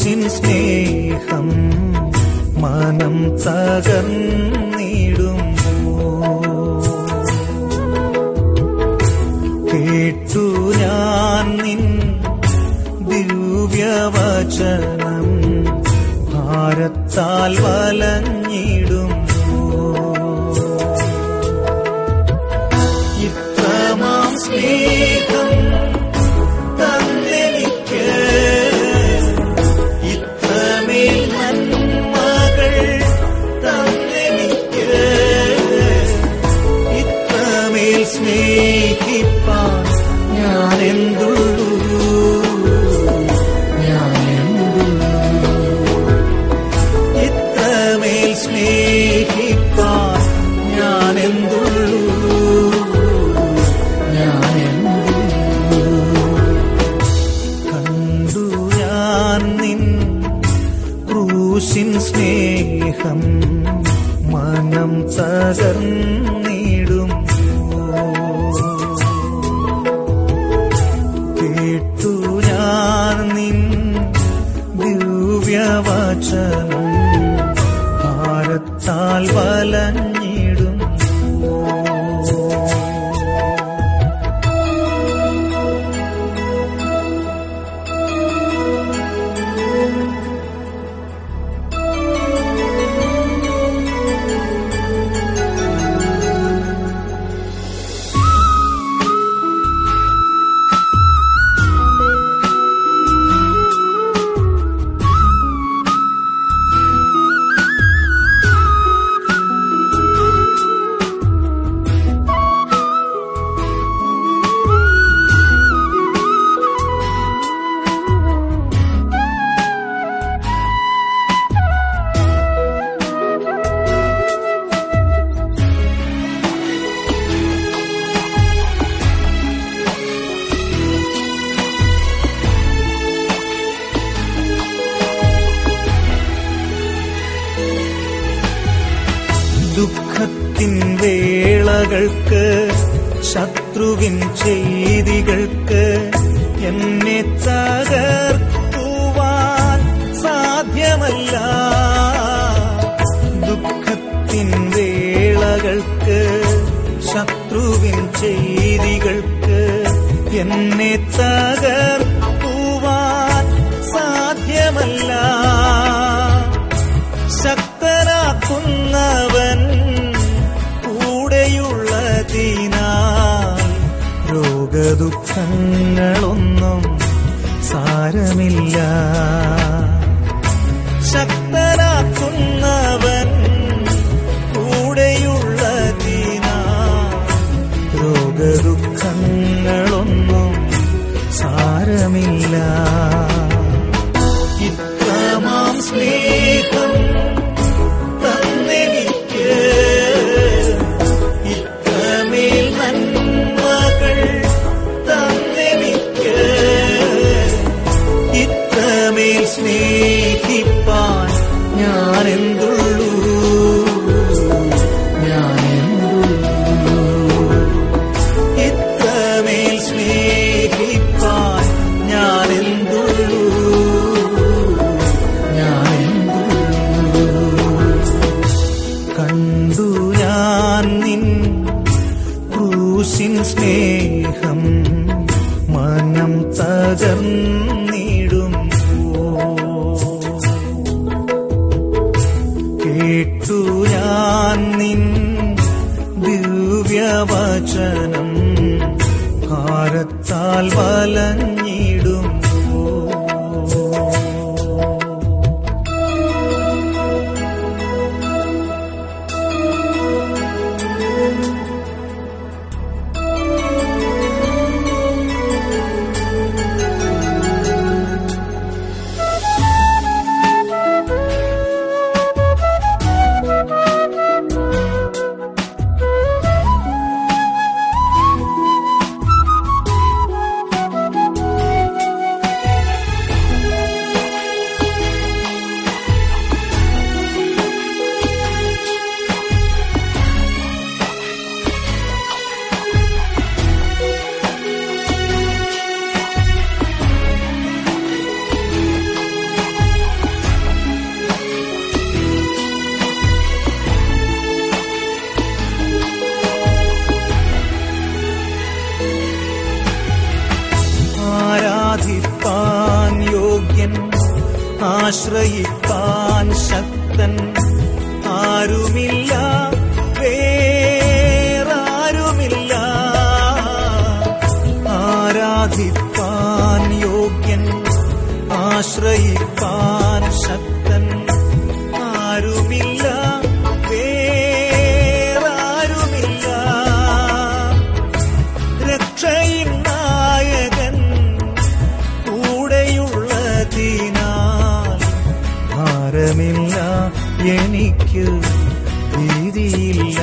ക്രൂശിൻ സ്നേഹം മനം തകർന്നിടുമ്പോ കേട്ടു ഞാൻ നിൻ ദിവ്യവചനം ഭാരത്താൽ വലഞ്ഞിടുമ്പോ ഇത്രമാം സ്നേഹം തന്നെനിക്ക് ഇത്രമേൽ നന്മകൾ തന്നെനിക്ക് ഇത്രമേൽ സ്നേഹിപ്പാൻ ഞാൻ എന്തുള്ളൂ ഞാൻ എന്തുള്ളൂ ഇത്രമേൽ സ്നേഹിപ്പാൻ ഞാൻ എന്തുള്ളൂ ഞാൻ എന്തുള്ളൂ കണ്ടു ഞാൻ നിൻ ക്രൂശിൻ സ്നേഹം മനം തകർന്നിടും കേട്ടു ഞാൻ നിൻ ദിവ്യവചനം ഭാരത്താൽ വലഞ്ഞിടും ദുഃഖത്തിൻ വേളകൾക്ക് ശത്രുവിൻ ചെയ്തികൾക്ക് എന്നെ തകർക്കുവാൻ സാധ്യമല്ല ദുഃഖത്തിൻ വേളകൾക്ക് ശത്രുവിൻ ചെയ്തികൾക്ക് എന്നെ തകർക്കുവാൻ സാധ്യമല്ല ശക്തനാക്കുന്നവൻ കൂടെയുള്ളതിനാൽ രോഗദുഃഖങ്ങളൊന്നും സാരമില്ല ശക്തനാക്കുന്നവൻ കൂടെയുള്ളതിനാൽ രോഗദുഃഖങ്ങളൊന്നും സാരമില്ല ഇത്രമാം സ്നേഹം തന്നെനിക്ക് ഇത്രമേൽ നന്മകൾ തന്നെനിക്ക് ഇത്രമേൽ സ്നേഹിപ്പാൻ ഞാൻ എന്തുള്ളൂ ഞാൻ എന്തുള്ളൂ ഇത്രമേൽ സ്നേഹിപ്പാൻ ഞാൻ എന്തുള്ളൂ ഞാൻ എന്തുള്ളൂ കണ്ടു ഞാൻ നിൻ ക്രൂശിൻ സ്നേഹം മനം തകർന്നിടും ആശ്രയിപ്പാൻ ശക്തൻ ആരുമില്ല വേറാരുമില്ല ആരാധിപ്പാൻ യോഗ്യൻ ആശ്രയിപ്പാൻ ശക്തൻ ആരുമില്ല വേറാരുമില്ല രക്ഷയും നായകൻ കൂടെയുള്ളതിനാൽ ഭാരമില്ല എനിക്ക് ഭീതിയില്ല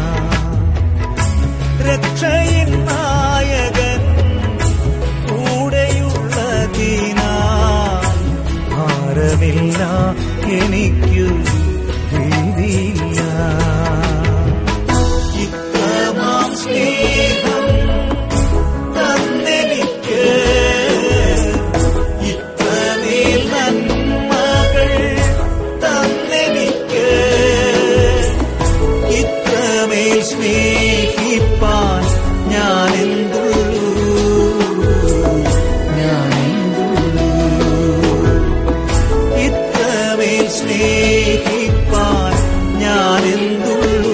രക്ഷയും നായകൻ കൂടെയുള്ളതിനാൽ ഭാരമില്ല എനിക്ക് ഭീതിയില്ല ഇത്രമാം സ്നേഹം തന്നെനിക്ക് ഇത്രമേൽ നന്മകൾ തന്നെനിക്ക് ഇത്രമേൽ സ്നേഹിപ്പാൻ ഞാൻ എന്തുള്ളൂ ഞാൻ എന്തുള്ളൂ ഇത്രമേൽ സ്നേഹിപ്പാൻ ഞാൻ എന്തുള്ളൂ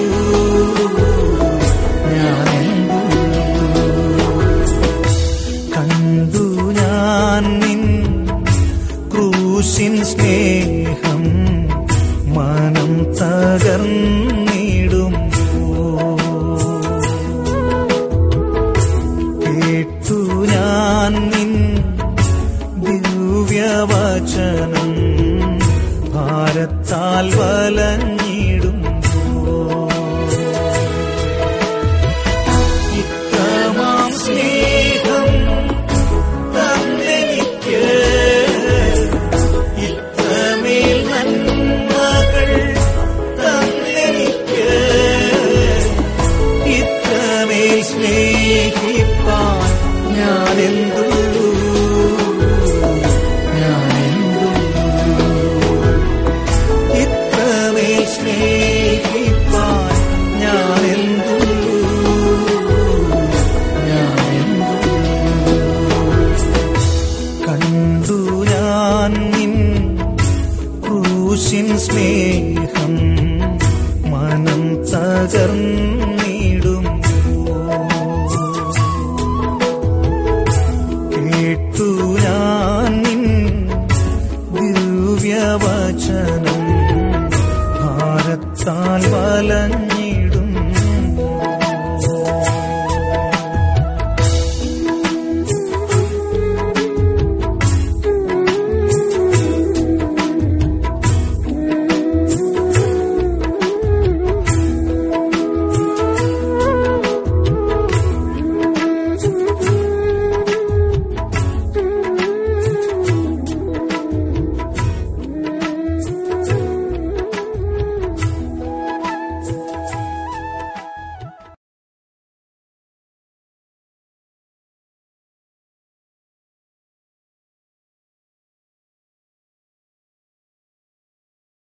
ഞാൻ എന്തുള്ളൂ കണ്ടു ഞാൻ നിൻ ക്രൂശിൻ സ്നേഹം മനം തകർന്നിടും കേട്ടു ഞാൻ നിൻ ദിവ്യവചനം ഭാരത്താൽ വലഞ്ഞിടും ഇത്രമാം സ്നേഹം തന്നെനിക്ക് ഇത്രമേൽ നന്മകൾ തന്നെനിക്ക് ഇത്രമേൽ സ്നേഹിപ്പാൻ ഞാൻ എന്തുള്ളൂ ഞാൻ എന്തുള്ളൂ ഇത്രമേൽ സ്നേഹിപ്പാൻ ഞാൻ എന്തുള്ളൂ ഞാൻ എന്തുള്ളൂ കണ്ടു ഞാൻ നിൻ ക്രൂശിൻ സ്നേഹം മനം തകർന്നിടും കേട്ടു ഞാൻ നിൻ ദിവ്യവചനം ഭാരത്താൽ വലഞ്ഞ